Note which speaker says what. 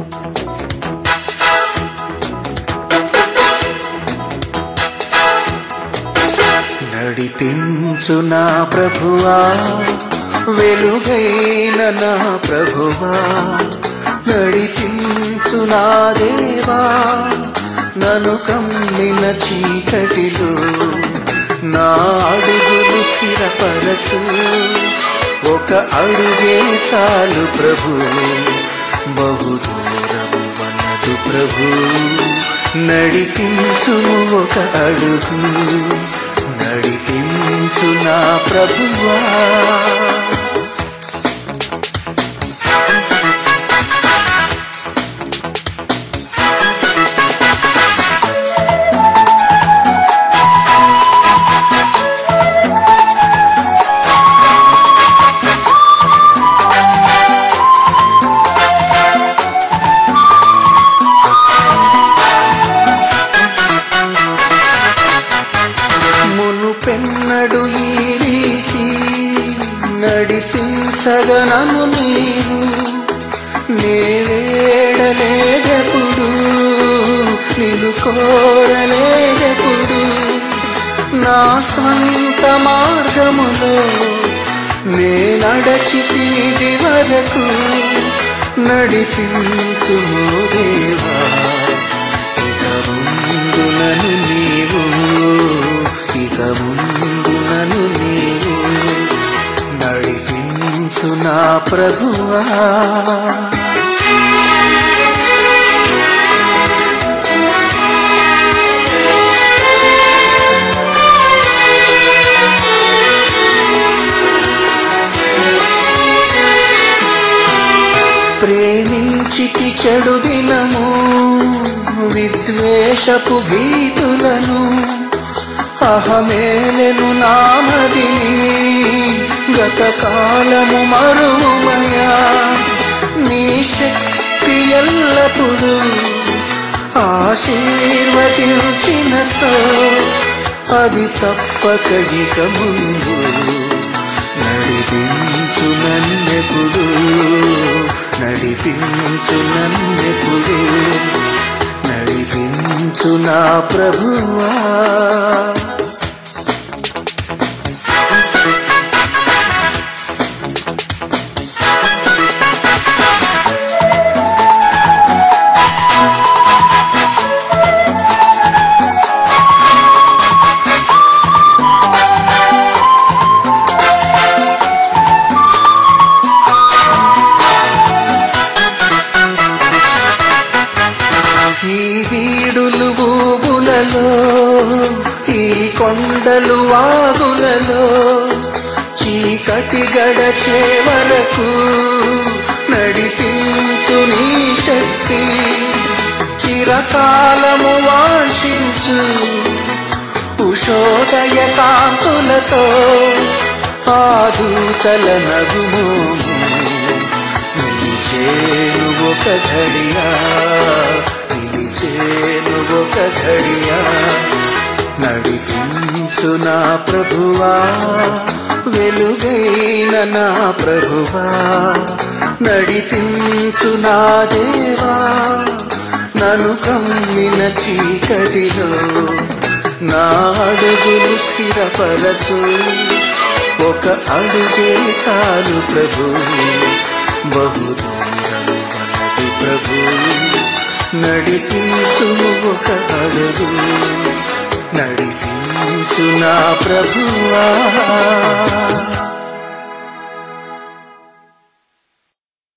Speaker 1: నడిపించు నా ప్రభువా వెలుగైన నా ప్రభువా నడిపించు నా దేవా నన్ను కమ్మిన చీకటిలో నా అడుగులు స్థిరపరచు ఒక అడుగే చాలు ప్రభు బహుదూరము వనదు ప్రభు నడిపించుము ఒక అడుగు నడిపించు నా ప్రభువా మునుపెన్నడు ఈ రీతి నడిపించగనను నీవు నేవేడలేదెప్పుడు నిన్ను కోరలేదెప్పుడు నా సొంత మార్గములో నే నడచితినిది వరకు నడిపించుము దేవా ఇక ముందు నన్ను నీవు ఇక ముందు నన్ను నీవు నడిపించు నా ప్రభువా ప్రేమించితి చెడు దినము విద్వేషపు భీతులను అహమేలెను నామదిని గత కాలము మరుమయా నీ శక్తి ఎల్లప్పుడు ఆశీర్వదించినచో అది తప్పక ఇక ముందు నడిపించు నన్నెప్పుడు నడిపించు నన్నెప్పుడు నడిపించు నా ప్రభువా ఈ వీడులు ఊబులలో ఈ కొండలు వాగులలో చీకటి గడచే వరకు నడిపించు నీ శక్తి చిరకాలము వాంఛించు ఉషోదయ కాంతులతో ఆదూతల నగుమోము నిలిచేను ఒక ఘడియా నిలిచేను ఒక ఘడియా నడిపించు నా ప్రభువా వెలుగైన నా ప్రభువా నడిపించు నా దేవా నన్ను కమ్మిన చీకటిలో నా అడుగులు స్థిరపరచు ఒక అడుగే చాలు ప్రభు బహుదూరం వనదు ప్రభు నడిపించు ఒక అడుగు నడిపించు నా ప్రభువా